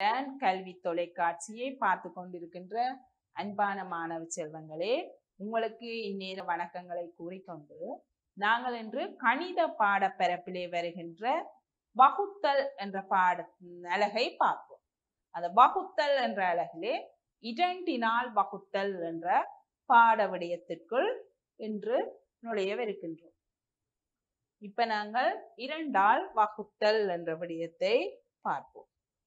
கல்வி தொலைக்காட்சியை பார்த்து கொண்டிருக்கின்ற அன்பான மாணவ செல்வங்களே உங்களுக்கு இந்நேர வணக்கங்களை கூறிக்கொண்டு நாங்கள் இன்று கணித பாடப்பரப்பிலே வருகின்ற வகுத்தல் என்ற பாட அழகை பார்ப்போம் அந்த வகுத்தல் என்ற அழகிலே இரண்டினால் வகுத்தல் என்ற பாட விடயத்திற்குள் இன்று நுழையவிருக்கின்றோம் இப்ப நாங்கள் இரண்டால் வகுத்தல் என்ற விடயத்தை பார்ப்போம்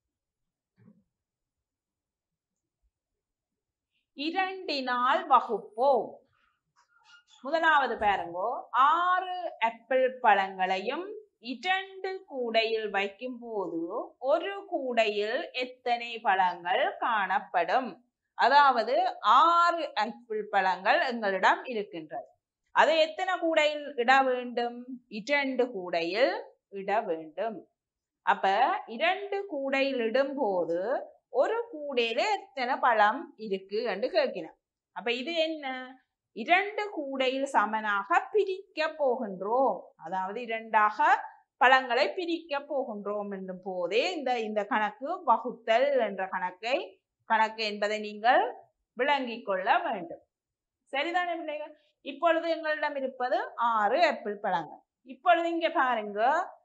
இரண்டினால் வகுப்போம் முதலாவது பாருங்கோ ஆறு ஆப்பிள் பழங்களையும் இரண்டு கூடையில் வைக்கும் போது ஒரு கூடையில் எத்தனை பழங்கள் காணப்படும் அதாவது ஆறு ஆப்பிள் பழங்கள் எங்களிடம் இருக்கின்றது அதை எத்தனை கூடையில் இட வேண்டும் இரண்டு கூடையில் இட வேண்டும் அப்ப இரண்டு கூடையில் இடும்போது ஒரு கூடையில எத்தனை பழம் இருக்கு என்று கேட்கிறோம் அப்ப இது என்ன இரண்டு கூடையில் சமனாக பிரிக்க போகின்றோம் அதாவது இரண்டாக பழங்களை பிரிக்க போகின்றோம் என்னும் போதே இந்த இந்த கணக்கு வகுத்தல் என்ற கணக்கை கணக்கு என்பதை நீங்கள் விளங்கிக் கொள்ள வேண்டும் சரிதானே பிள்ளைகள் இப்பொழுது எங்களிடம் இருப்பது ஆறு ஆப்பிள் பழங்கள் இப்பொழுது இங்க பாருங்க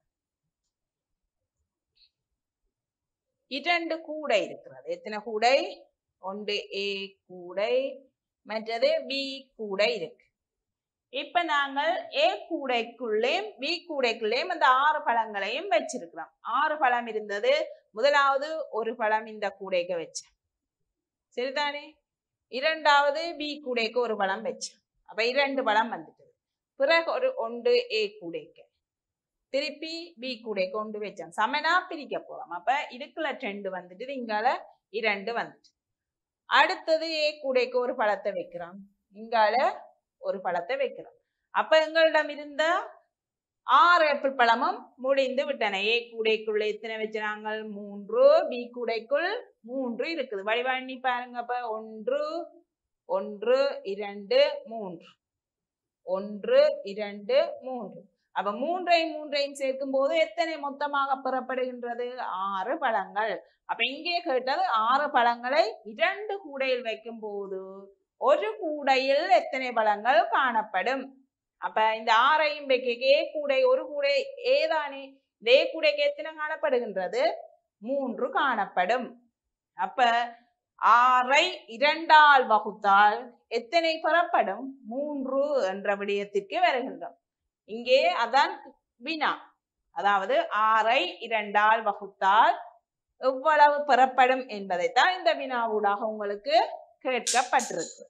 இரண்டு கூடை இருக்கிறது எத்தனை கூடை ஒன்று ஏ கூடை மற்றது பி கூடை இருக்கு இப்ப நாங்கள் ஏ கூடைக்குள்ளேயும் பி கூடைக்குள்ளேயும் அந்த ஆறு பழங்களையும் வச்சிருக்கிறோம் ஆறு பழம் இருந்தது முதலாவது ஒரு பழம் இந்த கூடைக்கு வச்சேன் சரிதானே இரண்டாவது பி கூடைக்கு ஒரு பழம் வச்சேன் அப்ப இரண்டு பழம் வந்துட்டு பிறகு ஒரு ஒன்று ஏ கூடைக்கு திருப்பி பி கூடைக்கு கொண்டு வச்சேன் சமனா பிரிக்க போறோம் அப்ப இதுக்குள்ள ரெண்டு வந்துட்டு இங்கால இரண்டு வந்துட்டு அடுத்தது ஏ கூடைக்கு ஒரு பழத்தை வைக்கிறோம் இங்கால ஒரு பழத்தை வைக்கிறோம் அப்ப எங்களிடம் இருந்த ஆறு ஆப்பிள் பழமும் முடிந்து விட்டன ஏ கூடைக்குள்ள எத்தனை வச்சாங்க மூன்று பி கூடைக்குள் மூன்று இருக்குது வடிவாணி பாருங்க அப்ப ஒன்று ஒன்று இரண்டு மூன்று ஒன்று இரண்டு மூன்று அப்ப மூன்றையும் மூன்றையும் சேர்க்கும் போது எத்தனை மொத்தமாக பெறப்படுகின்றது ஆறு பழங்கள் அப்ப இங்கே கேட்டது ஆறு பழங்களை இரண்டு கூடையில் வைக்கும் போது ஒரு கூடையில் எத்தனை பழங்கள் காணப்படும் அப்ப இந்த ஆறையும் வைக்க ஏ கூடை ஒரு கூடை ஏதானே இந்த ஏ கூடைக்கு எத்தனை காணப்படுகின்றது மூன்று காணப்படும் அப்ப ஆறை இரண்டால் வகுத்தால் எத்தனை பெறப்படும் மூன்று என்ற விடயத்திற்கு வருகின்றோம் இங்கே அதான் வினா அதாவது ஆறை இரண்டால் வகுத்தால் எவ்வளவு பெறப்படும் என்பதைத்தான் இந்த வினாவூடாக உங்களுக்கு கேட்கப்பட்டிருக்கு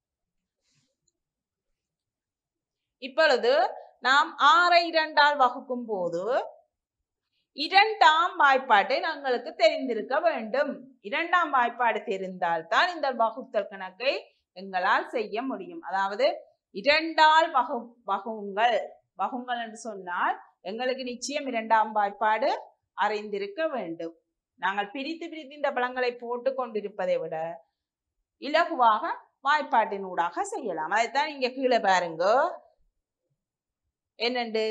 இப்பொழுது நாம் ஆறை இரண்டால் வகுக்கும் போது இரண்டாம் வாய்ப்பாட்டை நாங்களுக்கு தெரிந்திருக்க வேண்டும் இரண்டாம் வாய்ப்பாடு தெரிந்தால்தான் இந்த வகுத்தல் கணக்கை எங்களால் செய்ய முடியும் அதாவது இரண்டால் வகு வகுங்கள் வகுங்கள் என்று சொன்னால் எங்களுக்கு நிச்சயம் இரண்டாம் வாய்ப்பாடு அறிந்திருக்க வேண்டும் நாங்கள் பிரித்து பிரித்து இந்த பழங்களை போட்டு கொண்டிருப்பதை விட இலகுவாக வாய்ப்பாட்டினூடாக செய்யலாம் அதைத்தான் இங்க கீழே பாருங்க என்னண்டு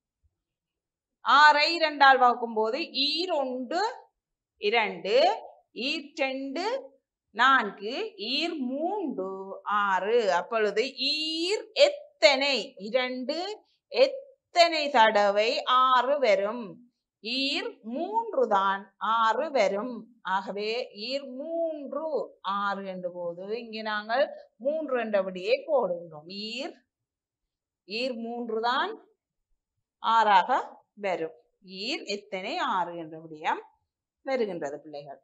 ஆறை இரண்டால் வகுக்கும் போது ஈர் ஒன்று இரண்டு ஈர் ரெண்டு நான்கு ஈர் மூன்று ஆறு அப்பொழுது ஈர் எத்தனை இரண்டு எத்தனை தடவை ஆறு வரும் ஈர் மூன்று தான் ஆறு வரும் ஆகவே ஈர் மூன்று ஆறு என்ற போது இங்கே நாங்கள் மூன்று என்றபடியே போடுகின்றோம் ஈர் ஈர் மூன்று தான் ஆறாக வரும் ஈர் எத்தனை ஆறு என்ற விடயம் வருகின்றது பிள்ளைகள்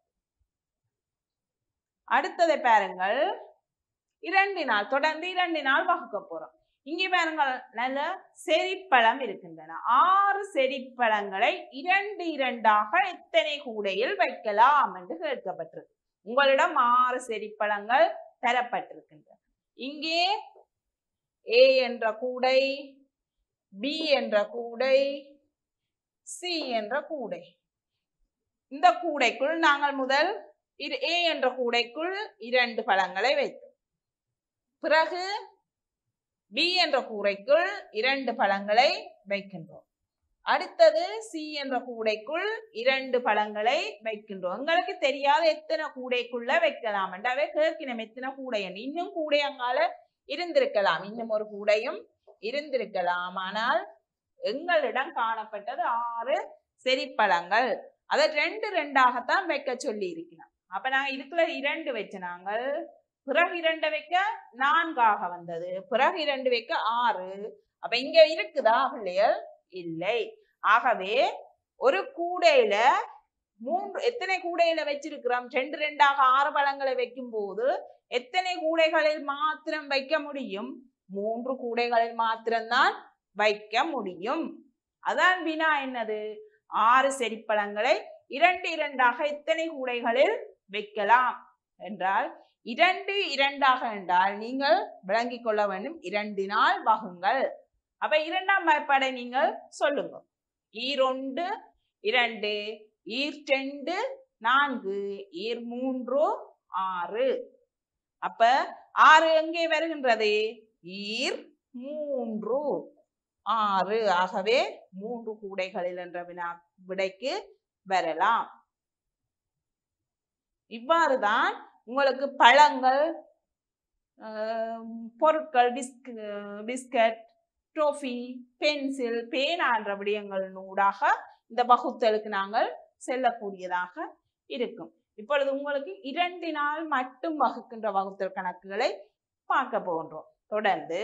அடுத்ததை பாருங்கள் இரண்டு நாள் தொடர்ந்து இரண்டு நாள் வகுக்க போறோம் இங்கே பாருங்கள் நல்ல செரிப்பழம் இருக்கின்றன ஆறு செரிப்பழங்களை இரண்டு இரண்டாக எத்தனை கூடையில் வைக்கலாம் என்று கேட்கப்பட்டிருக்கு உங்களிடம் ஆறு செரிப்பழங்கள் தரப்பட்டிருக்கின்றன இங்கே ஏ என்ற கூடை பி என்ற கூடை சி என்ற கூடை இந்த கூடைக்குள் நாங்கள் முதல் இரு ஏ என்ற கூடைக்குள் இரண்டு பழங்களை வைத்தோம் பிறகு பி என்ற கூரைக்குள் இரண்டு பழங்களை வைக்கின்றோம் அடுத்தது சி என்ற கூடைக்குள் இரண்டு பழங்களை வைக்கின்றோம் உங்களுக்கு தெரியாத எத்தனை கூடைக்குள்ள வைக்கலாம் அவை கேட்கணும் எத்தனை கூடையன் இன்னும் கூடை அங்கால இருந்திருக்கலாம் இன்னும் ஒரு கூடையும் இருந்திருக்கலாம் ஆனால் எங்களிடம் காணப்பட்டது ஆறு செரிப்பழங்கள் அதை ரெண்டு ரெண்டாகத்தான் வைக்க சொல்லி இருக்கிறோம் அப்ப நாங்க இதுக்குள்ள இரண்டு வச்ச நாங்கள் பிறகு இரண்டு வைக்க நான்காக வந்தது பிறகு இரண்டு வைக்க ஆறு அப்ப இங்க இருக்குதா பிள்ளைகள் இல்லை ஆகவே ஒரு கூடையில மூன்று எத்தனை கூடையில வச்சிருக்கிறோம் ரெண்டு ரெண்டாக ஆறு பழங்களை வைக்கும் போது எத்தனை கூடைகளில் மாத்திரம் வைக்க முடியும் மூன்று கூடைகளில் மாத்திரம்தான் வைக்க முடியும் அதான் வினா என்னது ஆறு செடிப்பழங்களை இரண்டு இரண்டாக எத்தனை கூடைகளில் வைக்கலாம் என்றால் இரண்டு இரண்டாக என்றால் நீங்கள் விளங்கிக் கொள்ள வேண்டும் இரண்டினால் வகுங்கள் அப்ப இரண்டாம் வாய்ப்பாடை நீங்கள் சொல்லுங்க ஈரொண்டு இரண்டு ஈர் ரெண்டு நான்கு ஈர் மூன்று ஆறு அப்ப ஆறு எங்கே வருகின்றது ஈர் மூன்று ஆறு ஆகவே மூன்று கூடைகளில் என்ற வினா விடைக்கு வரலாம் இவ்வாறுதான் உங்களுக்கு பழங்கள் ஆஹ், பொருட்கள் பிஸ்க் பிஸ்கட் ட்ரோஃபி பென்சில் பேனா என்ற விடயங்கள் ஊடாக இந்த வகுத்தலுக்கு நாங்கள் செல்லக்கூடியதாக இருக்கும் இப்பொழுது உங்களுக்கு இரண்டு நாள் மட்டும் வகுக்கின்ற வகுத்தல் கணக்குகளை பார்க்க போகின்றோம் தொடர்ந்து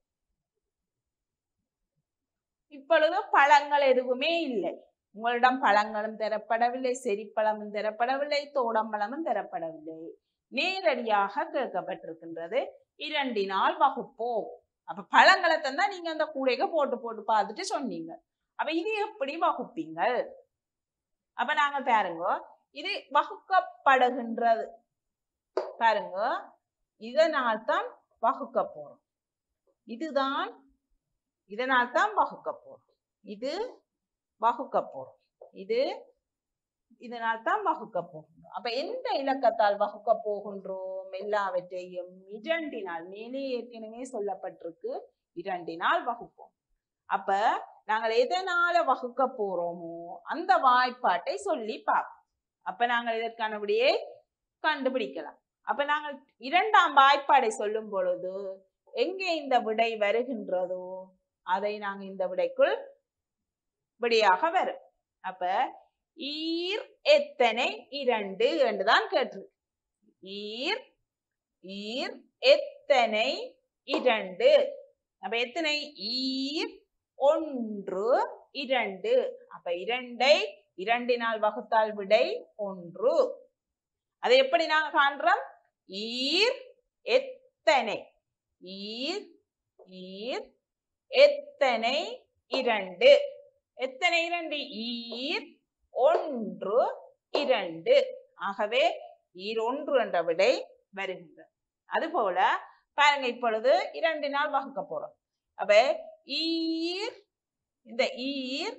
இப்பொழுது பழங்கள் எதுவுமே இல்லை உங்களிடம் பழங்களும் தரப்படவில்லை செரிப்பழமும் தரப்படவில்லை தோடம்பழமும் தரப்படவில்லை நேரடியாக கேட்கப்பட்டிருக்கின்றது இரண்டினால் வகுப்போம் அப்ப பழங்களை தந்தா நீங்க அந்த கூடைக்கு போட்டு போட்டு பார்த்துட்டு சொன்னீங்க அப்ப இது எப்படி வகுப்பீங்கள் அப்ப நாங்க பாருங்க இது வகுக்கப்படுகின்றது பாருங்க இதனால் தான் வகுக்க போறோம் இதுதான் இதனால் தான் வகுக்க போறோம் இது வகுக்க போறோம் இது இதனால் தான் வகுக்க போகின்றோம் அப்ப எந்த இலக்கத்தால் வகுக்க போகின்றோம் எல்லாவற்றையும் இரண்டினால் மேலே ஏற்கனவே சொல்லப்பட்டிருக்கு இரண்டினால் வகுப்போம் அப்ப நாங்கள் எதனால வகுக்க போறோமோ அந்த வாய்ப்பாட்டை சொல்லி பார்ப்போம் அப்ப நாங்கள் இதற்கான விடையை கண்டுபிடிக்கலாம் அப்ப நாங்கள் இரண்டாம் வாய்ப்பாடை சொல்லும் பொழுது எங்கே இந்த விடை வருகின்றதோ அதை நாங்க இந்த விடைக்குள் விடையாக வரும் அப்ப ஈர் எத்தனை இரண்டு என்றுதான் கேட்டிருக்கு ஈர் ஈர் எத்தனை இரண்டு அப்ப எத்தனை ஈர் ஒன்று இரண்டு அப்ப இரண்டை இரண்டினால் வகுத்தால் விடை ஒன்று அதை எப்படி நாங்க காண்றோம் ஈர் எத்தனை ஈர் ஈர் எத்தனை இரண்டு எத்தனை இரண்டு ஈர் ஒன்று இரண்டு ஆகவே ஈர் ஒன்று என்ற விடை வருகின்றது அதுபோல பாருங்க இப்பொழுது இரண்டினால் வகுக்க போறோம் அப்ப ஈர் இந்த ஈர்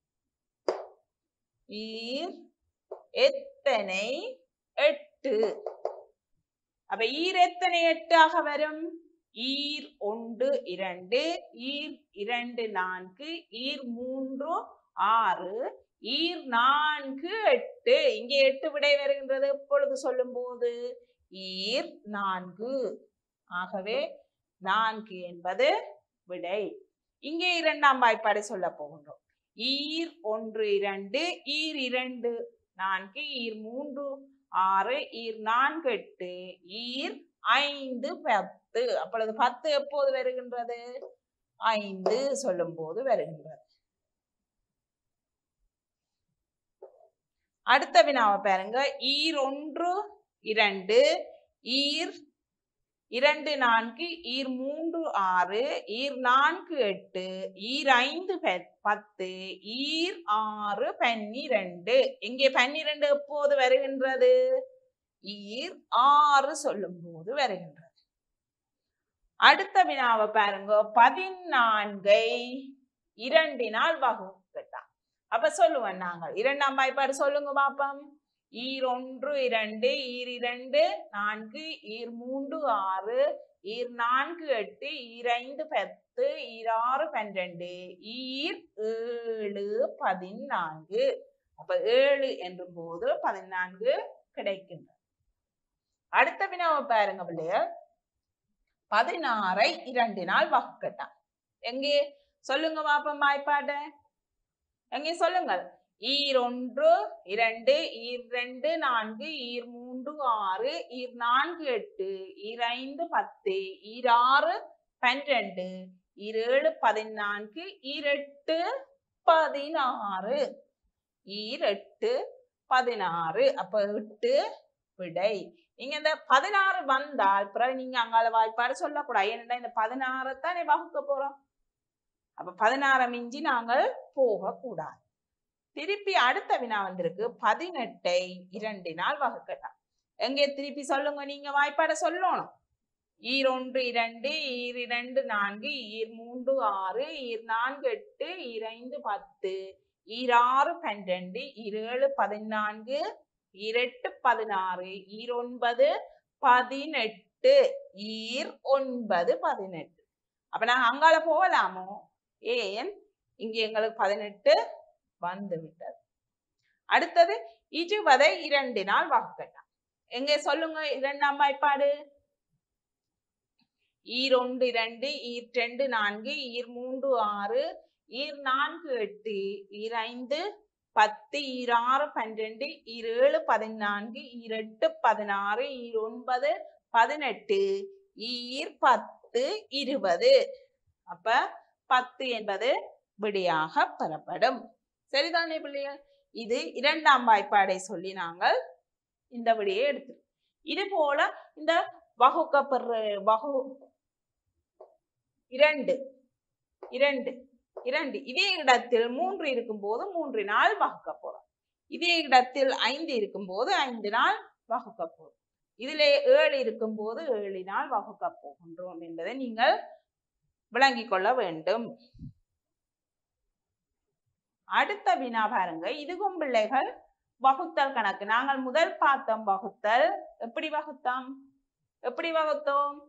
ஈர் எத்தனை எட்டு அப்ப ஈர் எத்தனை எட்டாக வரும் ஈர் ஒன்று இரண்டு ஈர் இரண்டு நான்கு ஈர் மூன்று ஆறு ஈர் நான்கு எட்டு இங்கே எட்டு விடை வருகின்றது எப்பொழுது சொல்லும் போது ஈர் நான்கு ஆகவே நான்கு என்பது விடை இங்கே இரண்டாம் வாய்ப்பாடை சொல்ல போகின்றோம் ஈர் ஒன்று இரண்டு ஈர் இரண்டு நான்கு ஈர் மூன்று ஆறு ஈர் நான்கு எட்டு ஈர் ஐந்து பத்து அப்பொழுது பத்து எப்போது வருகின்றது ஐந்து சொல்லும் போது வருகின்றது அடுத்த வினாவை பாருங்க ஈர் ஒன்று இரண்டு ஈர் இரண்டு நான்கு ஈர் மூன்று ஆறு ஈர் நான்கு எட்டு ஈர் ஐந்து பத்- பத்து ஈர் ஆறு பன்னிரண்டு இங்கே பன்னிரண்டு எப்போது வருகின்றது ஈர் ஆறு சொல்லும் போது வருகின்றது அடுத்த வினாவை பாருங்க பதினான்கை இரண்டினால் வகுக்கட்டான் அப்ப சொல்லுவோம் நாங்கள் இரண்டாம் வாய்ப்பாடு சொல்லுங்க பாப்போம் ஈர் ஒன்று இரண்டு ஈர் இரண்டு நான்கு ஈர் மூன்று ஆறு ஈர் நான்கு எட்டு ஈர் ஐந்து பத்து ஈர் ஆறு பன்னிரண்டு ஈர் ஏழு பதினான்கு அப்ப ஏழு என்றும் போது பதினான்கு கிடைக்கின்றது அடுத்த வினாவை பாருங்க பிள்ளையர் பதினாறை இரண்டினால் வகுக்கட்டான் எங்கே சொல்லுங்க பாப்போம் வாய்ப்பாட்ட எங்கே சொல்லுங்கள் ஈர் ஒன்று இரண்டு ஈர் ரெண்டு நான்கு ஈர் மூன்று ஆறு ஈர் நான்கு எட்டு ஈர் ஐந்து பத்து ஈர் ஆறு பன்னிரண்டு ஈர் ஏழு பதினான்கு ஈர் எட்டு பதினாறு ஈர் எட்டு பதினாறு அப்ப எட்டு விடை நீங்க இந்த பதினாறு வந்தால் பிறகு நீங்க அங்கால வாய்ப்பாடு சொல்லக்கூடாது ஏன்னா இந்த பதினாறு தானே வகுக்க போறோம் அப்ப பதினாறை மிஞ்சி நாங்கள் போகக்கூடாது திருப்பி அடுத்த வினா வந்திருக்கு பதினெட்டை இரண்டினால் வகுக்கட்டாம் எங்கே திருப்பி சொல்லுங்க நீங்க வாய்ப்பாட சொல்லணும் ஈர் ஒன்று இரண்டு ஈர் இரண்டு நான்கு ஈர் மூன்று ஆறு ஈர் நான்கு எட்டு ஈர் ஐந்து பத்து ஈர் ஆறு பன்னிரண்டு ஈர் ஏழு பதினான்கு ஈர் எட்டு பதினாறு ஈர் ஒன்பது பதினெட்டு ஈர் ஒன்பது பதினெட்டு அப்ப நாங்க அங்கால போகலாமோ ஏன் இங்க எங்களுக்கு பதினெட்டு வந்து விட்டது அடுத்தது இருபதை இரண்டினால் வகுக்கட்டாம் எங்க சொல்லுங்க இரண்டாம் வாய்ப்பாடு ஈர் ஒன்று இரண்டு ஈர் ரெண்டு நான்கு ஈர் மூன்று ஆறு ஈர் நான்கு எட்டு ஈர் ஐந்து பத்து ஈர் ஆறு பன்னிரண்டு ஈர் ஏழு பதினான்கு ஈர் எட்டு பதினாறு ஈர் ஒன்பது பதினெட்டு ஈர் பத்து இருபது அப்ப பத்து என்பது விடையாக பெறப்படும் சரிதானே பிள்ளைகள் இது இரண்டாம் வாய்ப்பாடை சொல்லி நாங்கள் இந்த விடையை எடுத்து இது போல இந்த வகுக்கப்படுற வகு இரண்டு இரண்டு இரண்டு இதே இடத்தில் மூன்று இருக்கும்போது மூன்றினால் வகுக்க போறோம் இதே இடத்தில் ஐந்து இருக்கும்போது ஐந்து நாள் வகுக்க போறோம் இதிலே ஏழு இருக்கும்போது ஏழினால் வகுக்க போகின்றோம் என்பதை நீங்கள் விளங்கிக் கொள்ள வேண்டும் அடுத்த வினா பாருங்க இதுவும் பிள்ளைகள் வகுத்தல் கணக்கு நாங்கள் முதல் பார்த்தோம் வகுத்தல் எப்படி வகுத்தோம் எப்படி வகுத்தோம்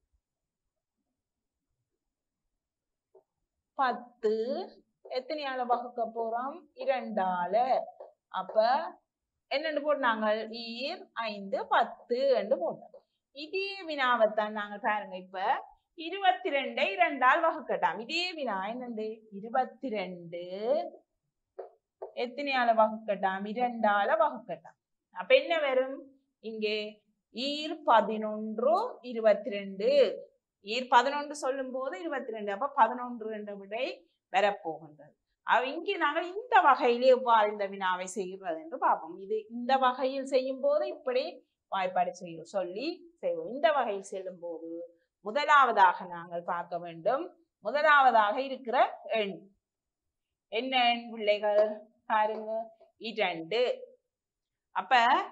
பத்து எத்தனையால வகுக்க போறோம் இரண்டால அப்ப என்னென்னு போட்டாங்க ஈர் ஐந்து பத்து என்று போட்டோம் இதே வினாவைத்தான் நாங்க பாருங்க இப்ப இருபத்தி ரெண்டை இரண்டால் வகுக்கட்டாம் இதே வினா என்னண்டு இருபத்தி ரெண்டு எத்தனையால வகுக்கட்டாம் இரண்டால வகுக்கட்டாம் அப்ப என்ன வரும் இங்கே ஈர் பதினொன்று இருபத்தி ரெண்டு ஈர் பதினொன்று சொல்லும் போது இருபத்தி ரெண்டு அப்ப பதினொன்று என்ற விடை வரப்போகின்றது அவ இங்கே நாங்கள் இந்த வகையிலே எவ்வாறு இந்த வினாவை செய்கிறது என்று பார்ப்போம் இது இந்த வகையில் செய்யும் போது இப்படி வாய்ப்பாடு செய்ய சொல்லி செய்வோம் இந்த வகையில் செல்லும் போது முதலாவதாக நாங்கள் பார்க்க வேண்டும் முதலாவதாக இருக்கிற எண் என்ன எண் பிள்ளைகள் பாருங்க இரண்டு அப்ப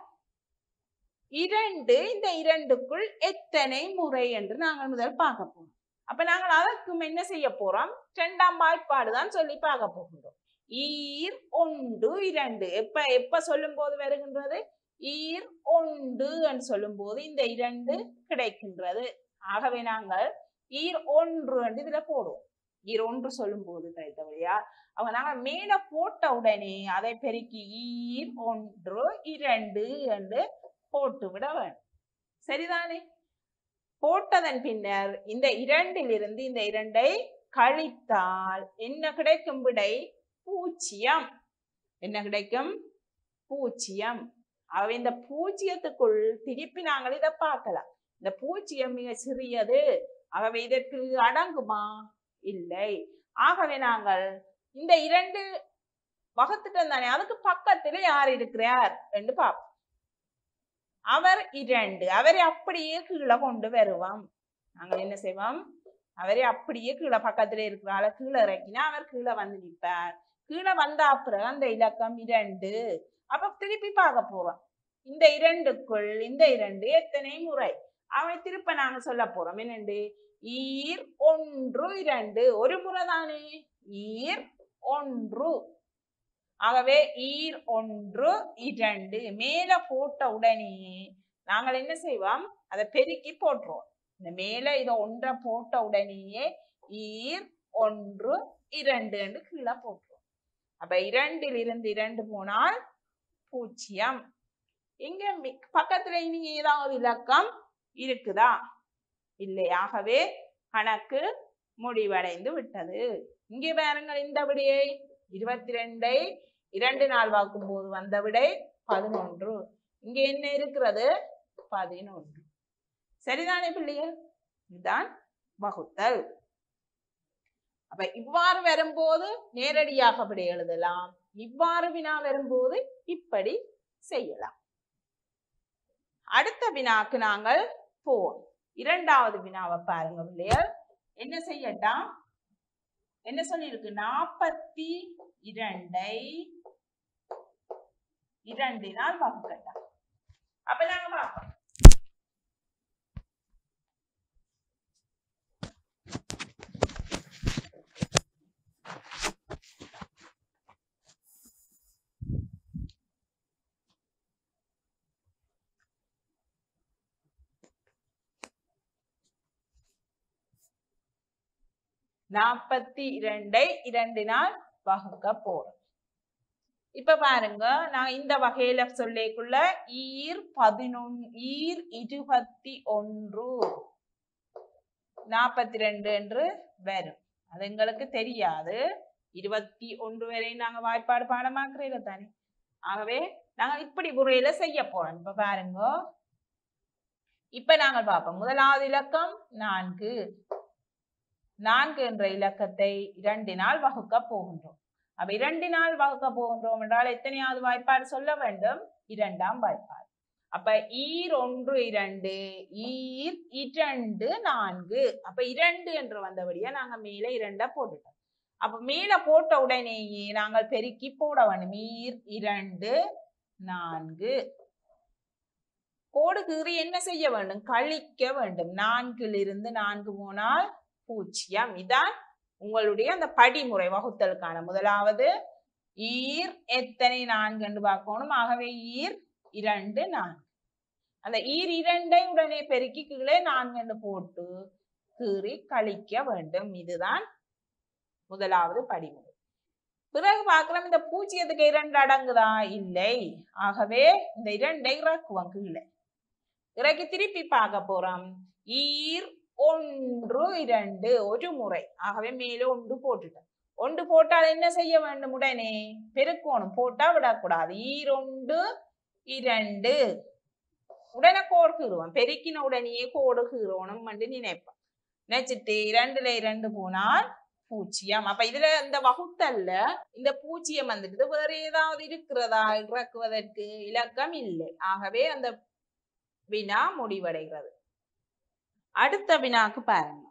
இரண்டு இந்த இரண்டுக்குள் எத்தனை முறை என்று நாங்கள் முதல் பார்க்க போறோம் அப்ப நாங்கள் அதற்கும் என்ன செய்ய போறோம் இரண்டாம் வாய்ப்பாடு தான் சொல்லி பார்க்க போகின்றோம் ஈர் ஒன்று இரண்டு எப்ப எப்ப சொல்லும் போது வருகின்றது ஈர் ஒன்று என்று சொல்லும் போது இந்த இரண்டு கிடைக்கின்றது ஆகவே நாங்கள் ஈர் ஒன்று என்று இதுல போடுவோம் ஈர் ஒன்று சொல்லும் போது கிடைத்தவையா அவங்க நாங்கள் மேல போட்ட உடனே அதை பெருக்கி ஈர் ஒன்று இரண்டு என்று போட்டு விட வேண்டும் சரிதானே போட்டதன் பின்னர் இந்த இரண்டிலிருந்து இந்த இரண்டை கழித்தால் என்ன கிடைக்கும் விடை பூஜ்ஜியம் என்ன கிடைக்கும் பூஜ்ஜியம் ஆகவே இந்த பூஜ்ஜியத்துக்குள் திருப்பி நாங்கள் இதை பார்க்கலாம் இந்த பூஜ்ஜியம் மிக சிறியது ஆகவே இதற்கு அடங்குமா இல்லை ஆகவே நாங்கள் இந்த இரண்டு வகுத்துட்டோம் தானே அதுக்கு பக்கத்துல யார் இருக்கிறார் என்று பார்ப்போம் அவர் இரண்டு அவரை அப்படியே கீழே கொண்டு வருவோம் நாங்கள் என்ன செய்வோம் அவரை அப்படியே கீழே பக்கத்துல இருக்கிறால கீழே இறக்கினா அவர் கீழே வந்து நிற்பார் கீழே வந்த அப்புறம் அந்த இலக்கம் இரண்டு அப்ப திருப்பி பார்க்க போறோம் இந்த இரண்டுக்குள் இந்த இரண்டு எத்தனை முறை அவனை திருப்ப நாங்க சொல்ல போறோம் என்னண்டு ஈர் ஒன்று இரண்டு ஒரு முறை தானே ஈர் ஒன்று ஆகவே ஈர் ஒன்று இரண்டு மேல போட்ட உடனே நாங்கள் என்ன செய்வோம் அதை பெருக்கி போட்டுருவோம் இந்த மேல இதை ஒன்றை போட்ட உடனேயே ஈர் ஒன்று இரண்டு கீழே போட்டுருவோம் அப்ப இரண்டில் இருந்து இரண்டு போனால் பூஜ்ஜியம் இங்க மி- பக்கத்துல இனி ஏதாவது இலக்கம் இருக்குதா இல்லை ஆகவே கணக்கு முடிவடைந்து விட்டது இங்கே பாருங்கள் இந்த விடையை இருபத்தி ரெண்டை இரண்டு நாள் வாக்கும் போது வந்த விடை பதினொன்று இங்க என்ன இருக்கிறது பதினொன்று சரிதானே பிள்ளைகள் இதுதான் வகுத்தல் அப்ப இவ்வாறு வரும்போது நேரடியாக விடை எழுதலாம் இவ்வாறு வினா வரும்போது இப்படி செய்யலாம் அடுத்த வினாக்கு நாங்கள் போவோம் இரண்டாவது வினாவை பாருங்க பிள்ளையர் என்ன செய்யட்டாம் என்ன சொல்லியிருக்கு நாற்பத்தி இரண்டை இரண்டினால் வகுக்கட்டாம் அப்ப நாங்க பார்ப்போம் நாற்பத்தி இரண்டை இரண்டினால் வகுக்க போறோம் இப்ப பாருங்க நான் இந்த வகையில சொல்லிக்குள்ள ஈர் பதினொன் ஈர் இருபத்தி ஒன்று நாற்பத்தி ரெண்டு என்று வரும் அது எங்களுக்கு தெரியாது இருபத்தி ஒன்று வரை நாங்க வாய்ப்பாடு பாடமாக்குறீங்க தானே ஆகவே நாங்க இப்படி முறையில செய்ய போறோம் இப்ப பாருங்க இப்ப நாங்கள் பார்ப்போம் முதலாவது இலக்கம் நான்கு நான்கு என்ற இலக்கத்தை இரண்டினால் வகுக்க போகின்றோம் அப்ப இரண்டினால் வகுக்க போகின்றோம் என்றால் எத்தனையாவது வாய்ப்பாடு சொல்ல வேண்டும் இரண்டாம் வாய்ப்பாடு அப்ப ஈர் ஒன்று இரண்டு ஈர் இரண்டு நான்கு அப்ப இரண்டு என்று வந்தபடியா நாங்க மேல இரண்ட போட்டுட்டோம் அப்ப மேல போட்ட உடனேயே நாங்கள் பெருக்கி போட வேண்டும் ஈர் இரண்டு நான்கு கோடு கீறி என்ன செய்ய வேண்டும் கழிக்க வேண்டும் நான்கிலிருந்து நான்கு போனால் பூஜ்ஜியம் இதான் உங்களுடைய அந்த படிமுறை வகுத்தலுக்கான முதலாவது ஈர் எத்தனை நான்கு என்று பார்க்கணும் ஆகவே ஈர் இரண்டு நான்கு அந்த ஈர் இரண்டை உடனே பெருக்கி கீழே நான்கு என்று போட்டு கீறி கழிக்க வேண்டும் இதுதான் முதலாவது படிமுறை பிறகு பார்க்கலாம் இந்த பூஜ்ஜியத்துக்கு இரண்டு அடங்குதா இல்லை ஆகவே இந்த இரண்டை இறக்குவோம் கீழே இறக்கி திருப்பி பார்க்க போறோம் ஈர் ஒன்று இரண்டு ஒரு முறை ஆகவே மேலே ஒன்று போட்டுட்டோம் ஒன்று போட்டால் என்ன செய்ய வேண்டும் உடனே பெருக்கோணும் போட்டா விடக்கூடாது ஈரொண்டு இரண்டு உடனே கோடு கீறுவோம் பெருக்கின உடனேயே கோடு கீறணும் என்று நினைப்போம் நினைச்சிட்டு இரண்டுல இரண்டு போனால் பூஜ்ஜியம் அப்ப இதுல இந்த வகுத்தல்ல இந்த பூஜ்ஜியம் வந்துட்டு வேற ஏதாவது இருக்கிறதா இறக்குவதற்கு இலக்கம் இல்லை ஆகவே அந்த வினா முடிவடைகிறது அடுத்த வினாக்கு பாருங்க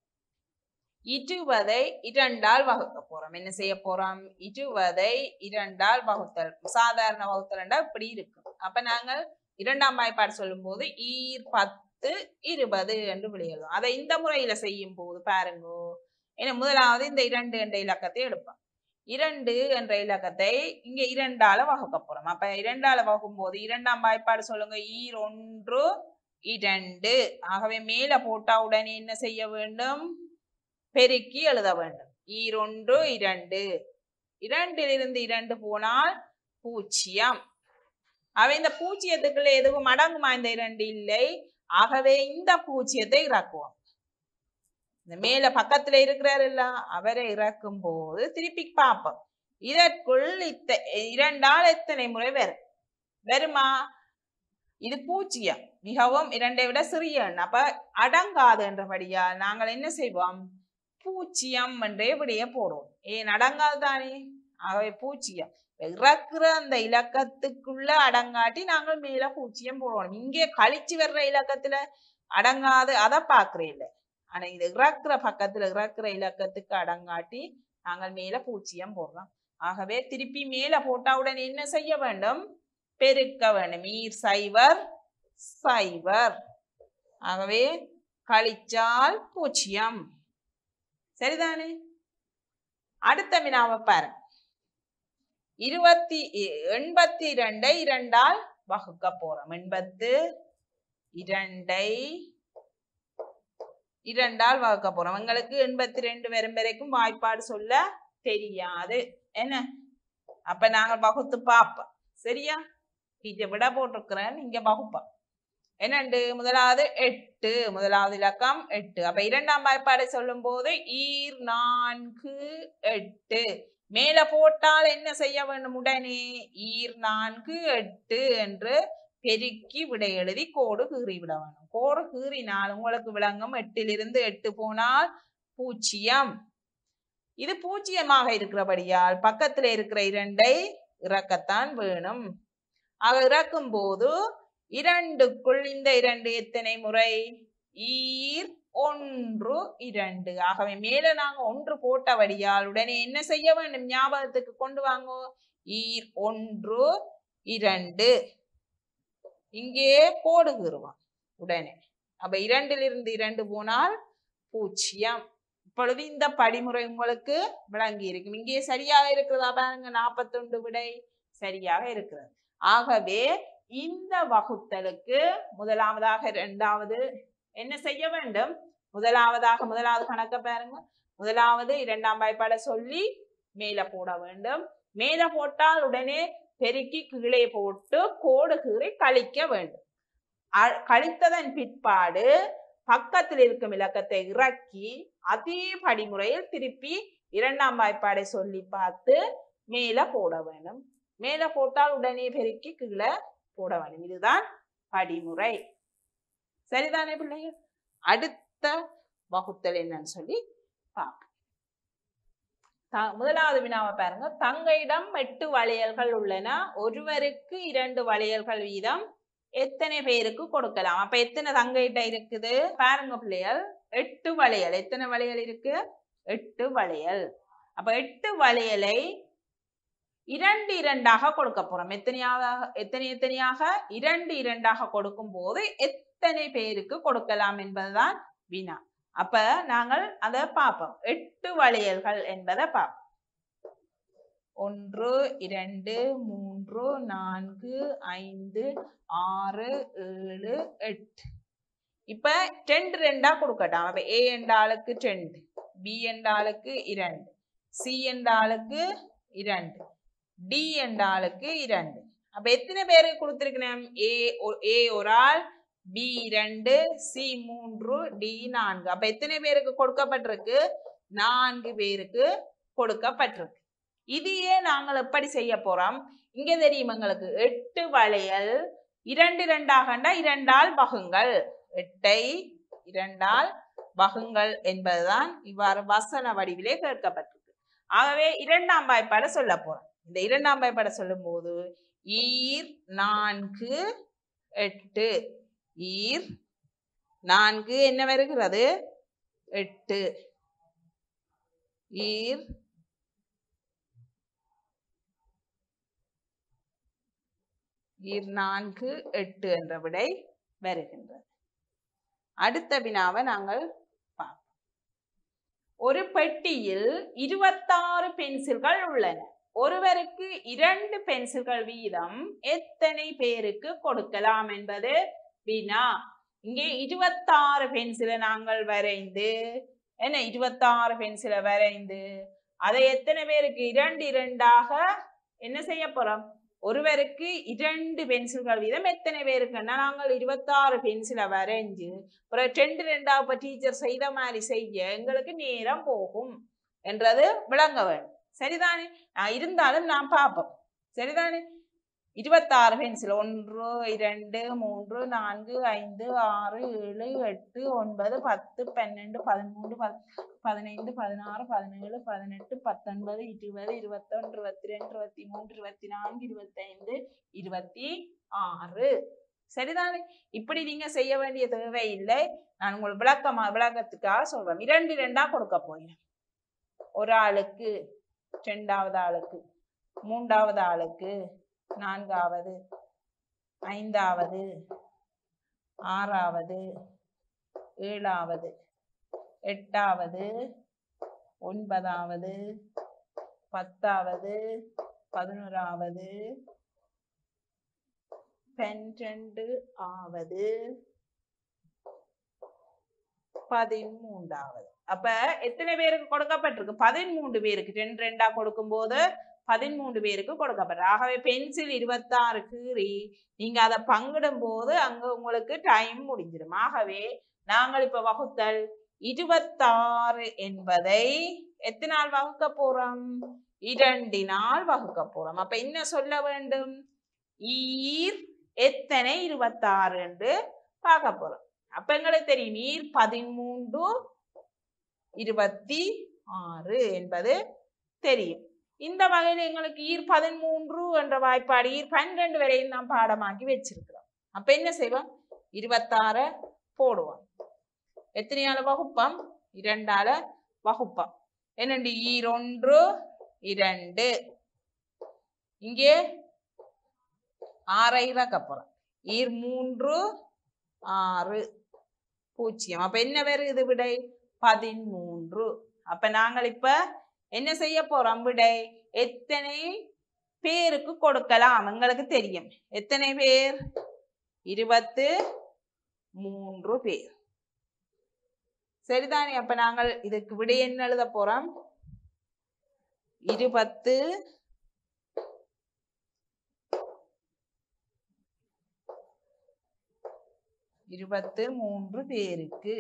இருபதை இரண்டால் வகுக்க போறோம் என்ன செய்ய போறோம் இருபதை இரண்டால் வகுத்தல் சாதாரண வகுத்தல் இப்படி இருக்கும் அப்ப நாங்கள் இரண்டாம் வாய்ப்பாடு சொல்லும் போது ஈர் பத்து இருபது என்று விளையாடும் அதை இந்த முறையில செய்யும் போது பாருங்க ஏன்னா முதலாவது இந்த இரண்டு என்ற இலக்கத்தை எடுப்போம் இரண்டு என்ற இலக்கத்தை இங்க இரண்டால வகுக்க போறோம் அப்ப இரண்டால வகுக்கும் போது இரண்டாம் வாய்ப்பாடு சொல்லுங்க ஈர் ஒன்று இரண்டு ஆகவே மேல போட்டா உடனே என்ன செய்ய வேண்டும் பெருக்கி எழுத வேண்டும் ஈரொன்று இரண்டு இரண்டிலிருந்து இரண்டு போனால் பூஜ்ஜியம் அவை இந்த பூஜ்ஜியத்துக்குள்ள எதுவும் அடங்குமா இந்த இரண்டு இல்லை ஆகவே இந்த பூஜ்ஜியத்தை இறக்குவோம் இந்த மேல பக்கத்துல இருக்கிறாருல்ல அவரை இறக்கும் போது திருப்பி பார்ப்போம் இதற்குள் இத்த இரண்டால் எத்தனை முறை வரும் வருமா இது பூஜ்ஜியம் மிகவும் இரண்டை விட சிறிய எண் அப்ப அடங்காது என்றபடியால் நாங்கள் என்ன செய்வோம் பூஜ்ஜியம் என்றே விடைய போடுவோம் ஏன் அடங்காது தானே ஆகவே பூஜ்ஜியம் இறக்குற அந்த இலக்கத்துக்குள்ள அடங்காட்டி நாங்கள் மேல பூஜ்ஜியம் போடுவோம் இங்கே கழிச்சு வர்ற இலக்கத்துல அடங்காது அதை பாக்குறே இல்லை ஆனா இது இறக்குற பக்கத்துல இறக்குற இலக்கத்துக்கு அடங்காட்டி நாங்கள் மேல பூஜ்ஜியம் போடுறோம் ஆகவே திருப்பி மேல போட்டவுடன் என்ன செய்ய வேண்டும் பெருக்க வேண்டும் ஈர் சைவர் சைவர் ஆகவே கழிச்சால் பூஜ்ஜியம் சரிதானே அடுத்த வினாவை பாருங்க இருபத்தி இ- எண்பத்தி இரண்டை இரண்டால் வகுக்க போறோம் எண்பத்து இரண்டை இரண்டால் வகுக்க போறோம் எங்களுக்கு எண்பத்தி ரெண்டு வரும் வரைக்கும் வாய்ப்பாடு சொல்ல தெரியாது என்ன அப்ப நாங்கள் வகுத்து பார்ப்போம் சரியா இதை விட போட்டிருக்கிறேன் இங்க வகுப்போம் என்னண்டு முதலாவது எட்டு முதலாவது இலக்கம் எட்டு அப்ப இரண்டாம் வாய்ப்பாடை சொல்லும் போது ஈர் நான்கு எட்டு மேல போட்டால் என்ன செய்ய வேண்டும் உடனே ஈர் நான்கு எட்டு என்று பெருக்கி விடை எழுதி கோடு கீறி விட வேணும் கோடு கீறினால் உங்களுக்கு விளங்கும் எட்டிலிருந்து எட்டு போனால் பூஜ்ஜியம் இது பூஜ்ஜியமாக இருக்கிறபடியால் பக்கத்துல இருக்கிற இரண்டை இறக்கத்தான் வேணும் ஆக இறக்கும் போது இரண்டுக்குள் இந்த இரண்டு எத்தனை முறை ஈர் ஒன்று இரண்டு ஆகவே மேல நாங்க ஒன்று போட்டபடியால் உடனே என்ன செய்ய வேண்டும் ஞாபகத்துக்கு கொண்டு வாங்கோ ஈர் ஒன்று இரண்டு இங்கே கோடு கீறுவான் உடனே அப்ப இரண்டிலிருந்து இரண்டு போனால் பூஜ்ஜியம் இப்பொழுது இந்த படிமுறை உங்களுக்கு விளங்கி இருக்கும் இங்கே சரியாக இருக்கிறதா பாருங்க நாற்பத்தொண்டு விடை சரியாக இருக்கிறது ஆகவே இந்த வகுத்தலுக்கு முதலாவதாக இரண்டாவது என்ன செய்ய வேண்டும் முதலாவதாக முதலாவது கணக்க பாருங்க முதலாவது இரண்டாம் வாய்ப்பாடை சொல்லி மேல போட வேண்டும் மேல போட்டால் உடனே பெருக்கி கீழே போட்டு கோடு கீறி கழிக்க வேண்டும் அ- கழித்ததன் பிற்பாடு பக்கத்தில் இருக்கும் இலக்கத்தை இறக்கி அதே படிமுறையில் திருப்பி இரண்டாம் வாய்ப்பாடை சொல்லி பார்த்து மேல போட வேண்டும் மேல போட்டால் உடனே பெருக்கி கீழே போட வேண்டும் இதுதான் படிமுறை சரிதானே பிள்ளைகள் அடுத்த வகுத்தல் என்னன்னு சொல்லி பார்ப்போம் த- முதலாவது வினாவை பாருங்க தங்கையிடம் எட்டு வளையல்கள் உள்ளன ஒருவருக்கு இரண்டு வளையல்கள் வீதம் எத்தனை பேருக்கு கொடுக்கலாம் அப்ப எத்தனை தங்கையிட்ட இருக்குது பாருங்க பிள்ளைகள் எட்டு வளையல் எத்தனை வளையல் இருக்கு எட்டு வளையல் அப்ப எட்டு வளையலை இரண்டு இரண்டாக கொடுக்க போறோம் எத்தனையாக எத்தனை எத்தனையாக இரண்டு இரண்டாக கொடுக்கும் போது எத்தனை பேருக்கு கொடுக்கலாம் என்பதுதான் வினா அப்ப நாங்கள் அதை பார்ப்போம் எட்டு வளையல்கள் என்பதை பார்ப்போம் ஒன்று இரண்டு மூன்று நான்கு ஐந்து ஆறு ஏழு எட்டு இப்ப ரெண்டு ரெண்டா கொடுக்கட்டும் அப்ப ஏ என்ற ஆளுக்கு ரெண்டு பி என்ற ஆளுக்கு இரண்டு சி என்ற ஆளுக்கு இரண்டு டி என்ற ஆளுக்கு இரண்டு அப்ப எத்தனை பேருக்கு கொடுத்திருக்கணும் ஏ ஒ- ஏ ஒரு ஆள் பி இரண்டு சி மூன்று டி நான்கு அப்ப எத்தனை பேருக்கு கொடுக்கப்பட்டிருக்கு நான்கு பேருக்கு கொடுக்கப்பட்டிருக்கு இதையே நாங்கள் எப்படி செய்ய போறோம் இங்க தெரியும் எங்களுக்கு எட்டு வளையல் இரண்டு இரண்டாகண்டா இரண்டால் வகுங்கள் எட்டை இரண்டால் வகுங்கள் என்பதுதான் இவ்வாறு வசன வடிவிலே கேட்கப்பட்டிருக்கு ஆகவே இரண்டாம் வாய்ப்பாடை சொல்ல போறோம் இந்த இரண்டாம் வாய்ப்பாடை சொல்லும் போது ஈர் நான்கு எட்டு ஈர் நான்கு என்ன வருகிறது எட்டு ஈர் ஈர் நான்கு எட்டு என்ற விடை வருகின்றது அடுத்த வினாவை நாங்கள் பார்ப்போம் ஒரு பெட்டியில் இருபத்தாறு பென்சில்கள் உள்ளன ஒருவருக்கு இரண்டு பென்சில்கள் வீதம் எத்தனை பேருக்கு கொடுக்கலாம் என்பது வினா இங்கே இருபத்தாறு பென்சிலை நாங்கள் வரைந்து என்ன இருபத்தாறு பென்சிலை வரைந்து அதை எத்தனை பேருக்கு இரண்டு இரண்டாக என்ன செய்ய போறோம் ஒருவருக்கு இரண்டு பென்சில்கள் வீதம் எத்தனை பேருக்குன்னா நாங்கள் இருபத்தாறு பென்சிலை வரைஞ்சு அப்புறம் ரெண்டு ரெண்டா இப்ப டீச்சர் செய்த மாதிரி செய்ய எங்களுக்கு நேரம் போகும் என்றது விளங்க வேண்டும் சரிதானே நான் இருந்தாலும் நான் பார்ப்போம் சரிதானே இருபத்தாறு பென்சில் ஒன்று இரண்டு மூன்று நான்கு ஐந்து ஆறு ஏழு எட்டு ஒன்பது பத்து பன்னெண்டு பதிமூன்று பத் பதினைந்து பதினாறு பதினேழு பதினெட்டு பத்தொன்பது இருபது இருபத்தொன்று இருபத்தி ரெண்டு இருபத்தி மூன்று இருபத்தி நான்கு இருபத்தைந்து இருபத்தி ஆறு சரிதானே இப்படி நீங்க செய்ய வேண்டிய தேவையில்லை நான் உங்களுக்கு விளக்கமா விளக்கத்துக்காக சொல்றேன் இரண்டு இரண்டா கொடுக்க போகிறேன் ஒரு ஆளுக்கு ரெண்டாவது ஆளுக்கு மூன்றாவது ஆளுக்கு நான்காவது ஐந்தாவது ஆறாவது ஏழாவது எட்டாவது ஒன்பதாவது பத்தாவது பதினோராவது பன்னிரண்டு ஆவது பதிமூன்றாவது அப்ப எத்தனை பேருக்கு கொடுக்கப்பட்டிருக்கு பதிமூன்று பேருக்கு ரெண்டு ரெண்டா கொடுக்கும் போது பதிமூன்று பேருக்கு கொடுக்கப்பட்டிருக்கு ஆகவே பென்சில் இருபத்தாறு கீறி நீங்க அதை பங்கிடும் போது அங்க உங்களுக்கு டைம் முடிஞ்சிடும் ஆகவே நாங்கள் இப்ப வகுத்தல் இருபத்தாறு என்பதை எத்தனால் வகுக்க போறோம் இரண்டினால் வகுக்க போறோம் அப்ப என்ன சொல்ல வேண்டும் ஈர் எத்தனை இருபத்தாறு என்று பார்க்க போறோம் அப்ப எங்களுக்கு தெரியும் ஈர் பதிமூன்று இருபத்தி ஆறு என்பது தெரியும் இந்த வகையில் எங்களுக்கு ஈர் பதிமூன்று என்ற வாய்ப்பாடு ஈர் பன்னிரண்டு வரையும் நாம் பாடமாக்கி வச்சிருக்கிறோம் அப்ப என்ன செய்வோம் இருபத்தாற போடுவோம் எத்தனையால வகுப்பம் இரண்டால வகுப்பம் என்னண்டு ஈர் ஒன்று இரண்டு இங்கே ஆறை இறக்கப்புறம் ஈர் மூன்று ஆறு பூஜ்ஜியம் அப்ப என்ன வருது விடை பதிமூன்று அப்ப நாங்கள் இப்ப என்ன செய்ய போறோம் விடை எத்தனை பேருக்கு கொடுக்கலாம் எங்களுக்கு தெரியும் எத்தனை பேர் இருபத்து மூன்று பேர் சரிதானே அப்ப நாங்கள் இதுக்கு விடை என்ன எழுத போறோம் இருபத்து இருபத்து மூன்று பேருக்கு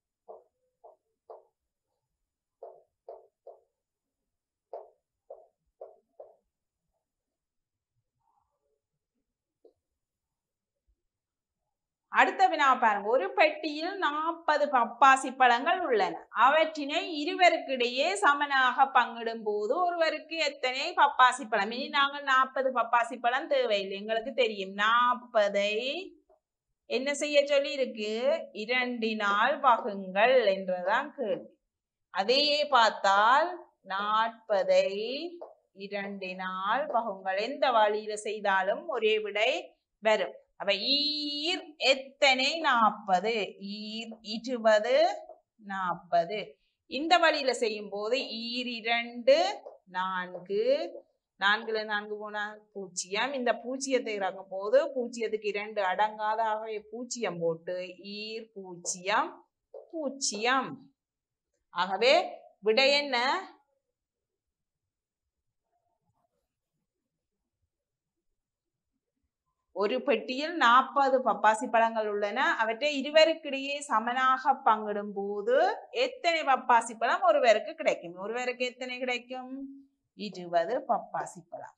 அடுத்த வினா பாருங்க ஒரு பெட்டியில் நாற்பது பப்பாசி பழங்கள் உள்ளன அவற்றினை இருவருக்கிடையே சமனாக பங்கிடும் போது ஒருவருக்கு எத்தனை பப்பாசி பழம் இனி நாங்கள் நாற்பது பப்பாசி பழம் தேவையில்லை எங்களுக்கு தெரியும் நாற்பதை என்ன செய்ய சொல்லி இருக்கு இரண்டினால் வகுங்கள் என்றுதான் கேள்வி அதையே பார்த்தால் நாற்பதை இரண்டினால் வகுங்கள் எந்த வழியில செய்தாலும் ஒரே விடை வரும் அப்ப ஈர் எத்தனை நாற்பது ஈர் இருபது நாற்பது இந்த வழியில செய்யும் போது ஈர் இரண்டு நான்கு நான்குல நான்கு போனா பூஜ்ஜியம் இந்த பூஜ்ஜியத்தை இறங்கும் போது பூஜ்ஜியத்துக்கு இரண்டு அடங்காத ஆகவே பூஜ்ஜியம் போட்டு ஈர் பூஜ்ஜியம் பூஜ்ஜியம் ஆகவே விடை என்ன ஒரு பெட்டியில் நாற்பது பப்பாசி பழங்கள் உள்ளன அவற்றை இருவருக்கிடையே சமனாக பங்கிடும் போது எத்தனை பப்பாசி பழம் ஒருவருக்கு கிடைக்கும் ஒருவருக்கு எத்தனை கிடைக்கும் இருபது பப்பாசி பழம்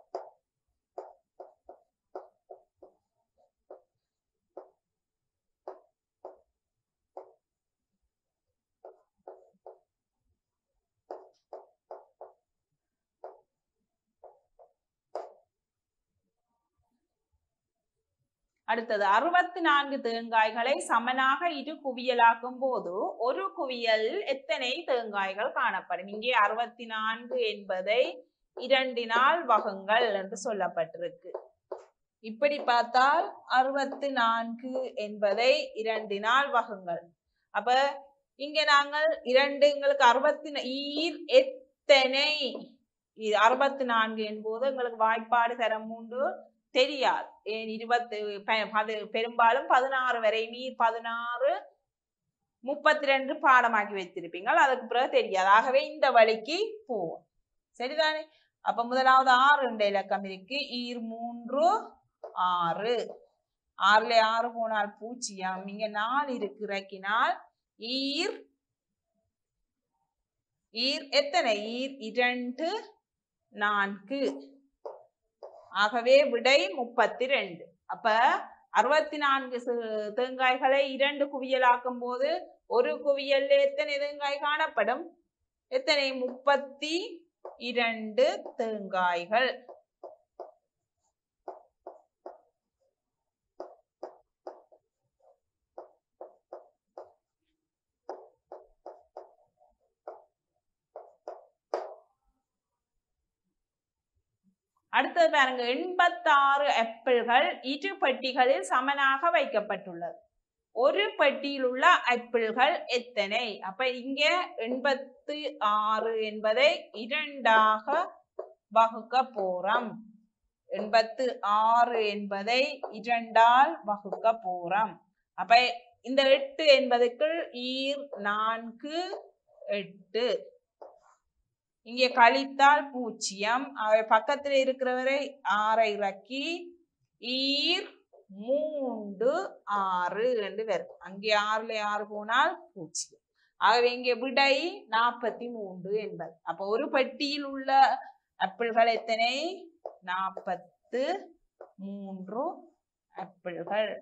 அடுத்தது அறுபத்தி நான்கு தேங்காய்களை சமனாக இரு குவியலாக்கும் போது ஒரு குவியல் எத்தனை தேங்காய்கள் காணப்படும் இங்கே அறுபத்தி நான்கு என்பதை இரண்டினால் வகுங்கள் என்று சொல்லப்பட்டிருக்கு இப்படி பார்த்தால் அறுபத்தி நான்கு என்பதை இரண்டினால் வகுங்கள் அப்ப இங்க நாங்கள் இரண்டு எங்களுக்கு அறுபத்தி ஈர் எத்தனை அறுபத்தி நான்கு என்பது எங்களுக்கு வாய்ப்பாடு தர மூன்று தெரியாது ஏன் இருபத்து ப- பது பெரும்பாலும் பதினாறு வரை மீர் பதினாறு முப்பத்தி ரெண்டு பாடமாக்கி வைத்திருப்பீங்க அதுக்கு பிறகு தெரியாது ஆகவே இந்த வழிக்கு போவோம் சரிதானே அப்ப முதலாவது ஆறு என்ற இலக்கம் இருக்கு ஈர் மூன்று ஆறு ஆறுல ஆறு போனால் பூஜ்ஜியம் இங்க நாலு இருக்கு இறக்கினால் ஈர் ஈர் எத்தனை ஈர் இரண்டு நான்கு ஆகவே விடை முப்பத்தி ரெண்டு அப்ப அறுபத்தி நான்கு சு- தேங்காய்களை இரண்டு குவியலாக்கும் போது ஒரு குவியல்ல எத்தனை தேங்காய் காணப்படும் எத்தனை முப்பத்தி இரண்டு தேங்காய்கள் அடுத்தது பாருங்க எண்பத்தாறு ஆப்பிள்கள் இரு பெட்டிகளில் சமனாக வைக்கப்பட்டுள்ளது ஒரு பெட்டியில் உள்ள ஆப்பிள்கள் எத்தனை அப்ப இங்க எண்பத்து ஆறு என்பதை இரண்டாக வகுக்க போறோம் எண்பத்து ஆறு என்பதை இரண்டால் வகுக்க போறோம் அப்ப இந்த எட்டு என்பதுக்குள் ஈர் நான்கு எட்டு இங்கே கழித்தால் பூஜ்ஜியம் அவை பக்கத்தில் இருக்கிறவரை ஆறை இறக்கி ஈர் மூன்று ஆறு என்று வரும் அங்கே ஆறுல ஆறு போனால் பூஜ்ஜியம் ஆகவே இங்கே விடை நாற்பத்தி மூன்று என்பது அப்ப ஒரு பெட்டியில் உள்ள ஆப்பிள்கள் எத்தனை நாற்பத்து மூன்று ஆப்பிள்கள்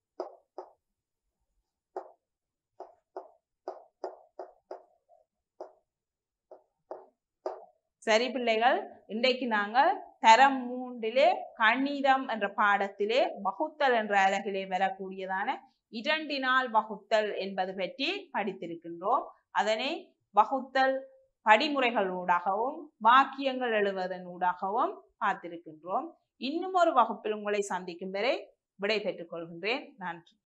சரி பிள்ளைகள் இன்றைக்கு நாங்கள் தரம் மூன்றிலே கணிதம் என்ற பாடத்திலே வகுத்தல் என்ற அலகிலே வரக்கூடியதான இரண்டினால் வகுத்தல் என்பது பற்றி படித்திருக்கின்றோம் அதனை வகுத்தல் படிமுறைகளூடாகவும் வாக்கியங்கள் எழுவதன் ஊடாகவும் பார்த்திருக்கின்றோம் இன்னும் ஒரு வகுப்பில் உங்களை சந்திக்கும் வரை விடை பெற்றுக் கொள்கின்றேன் நன்றி